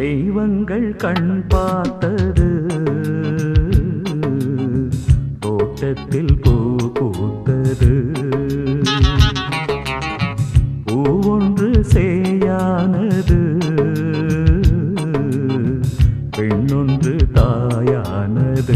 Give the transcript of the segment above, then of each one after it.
தெய்வங்கள் கண் பார்த்தது தோட்டத்தில் பூ பூத்தது பூவொன்று சேயானது பெண்ணொன்று தாயானது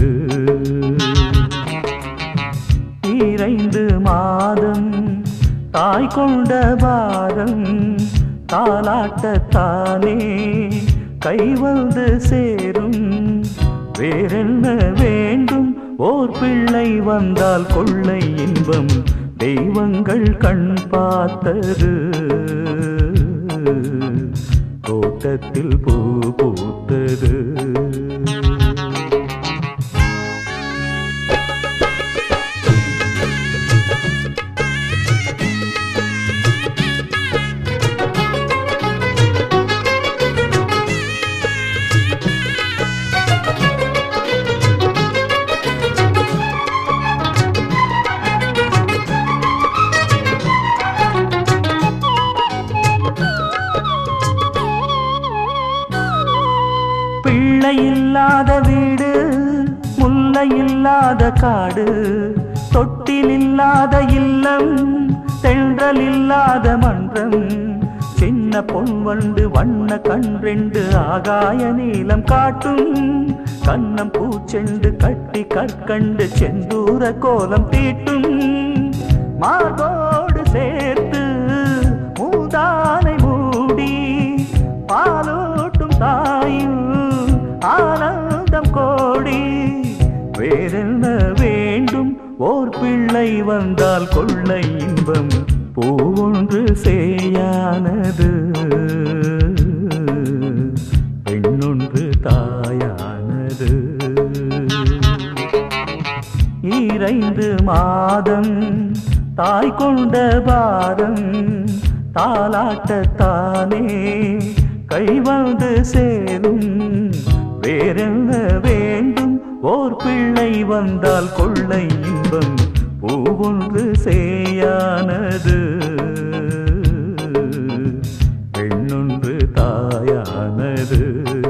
இறைந்து மாதம் தாய் கொண்ட பாரம் தாலாட்டத்தானே கை வந்து சேரும் வேறென்ன வேண்டும் ஓர் பிள்ளை வந்தால் கொள்ளை இன்பம் தெய்வங்கள் கண் பார்த்தது தோட்டத்தில் பூ பூத்தது பிள்ளை இல்லாத வீடு முல்லை இல்லாத காடு தொட்டில் இல்லாத இல்லம் தென்றல் இல்லாத மன்றம் சின்ன பொன் வண்டு வண்ண கன்றெண்டு ஆகாய நீலம் காட்டும் கண்ணம் பூச்செண்டு கட்டி கற்கண்டு செந்தூர கோலம் தீட்டும் மார்போடு சேர்த்து மூதானை மூடி பாலூட்டும் தாயும் ஆனந்தம் கோடி வேறென்ன வேண்டும் ஓர் பிள்ளை வந்தால் கொள்ளை இன்பம் பூவொன்று சேயானது பெண்ணொன்று தாயானது இறைந்து மாதம் தாய் கொண்ட பாரம் தாலாட்டத்தானே கை வந்து சேரும் வேறென்ன வேண்டும் ஓர் பிள்ளை வந்தால் கொள்ளை இன்பம் பூவொன்று சேயானது பெண்ணொன்று தாயானது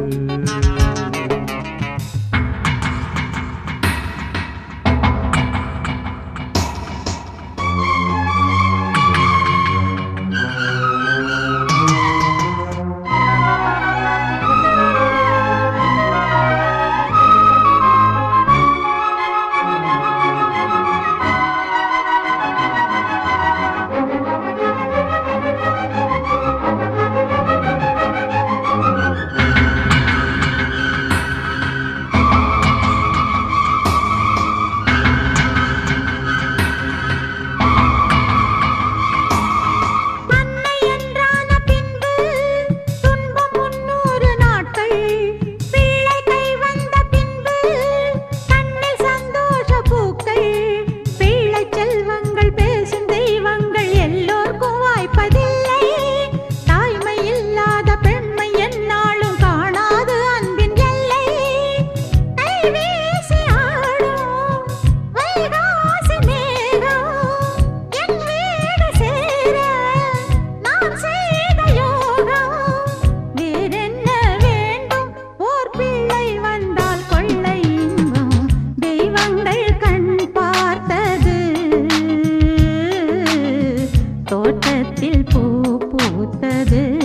அன்னை என்றான பின்பு துன்பம் முன்னூறு நாட்கள் பிள்ளை கை வந்த பின்பு கண்ணில் சந்தோஷ பூக்கள் பிள்ளை செல்வங்கள் பேசும் தெய்வங்கள் எல்லோர்க்கும் வாய்ப்பதில்லை தாய்மை இல்லாத பெண்மை என்னாலும் காணாது அன்பின் எல்லை கை வீசி ஆடும் வைகாசி மேகம் என் வீடு சேர நான் செய்த யோகம் வேறென்ன வேண்டும் ஓர் பிள்ளை வந்தால் கொள்ளை இன்பம் தெய்வங்கள் கண் பார்த்தது தோட்டத்தில் பூ பூத்தது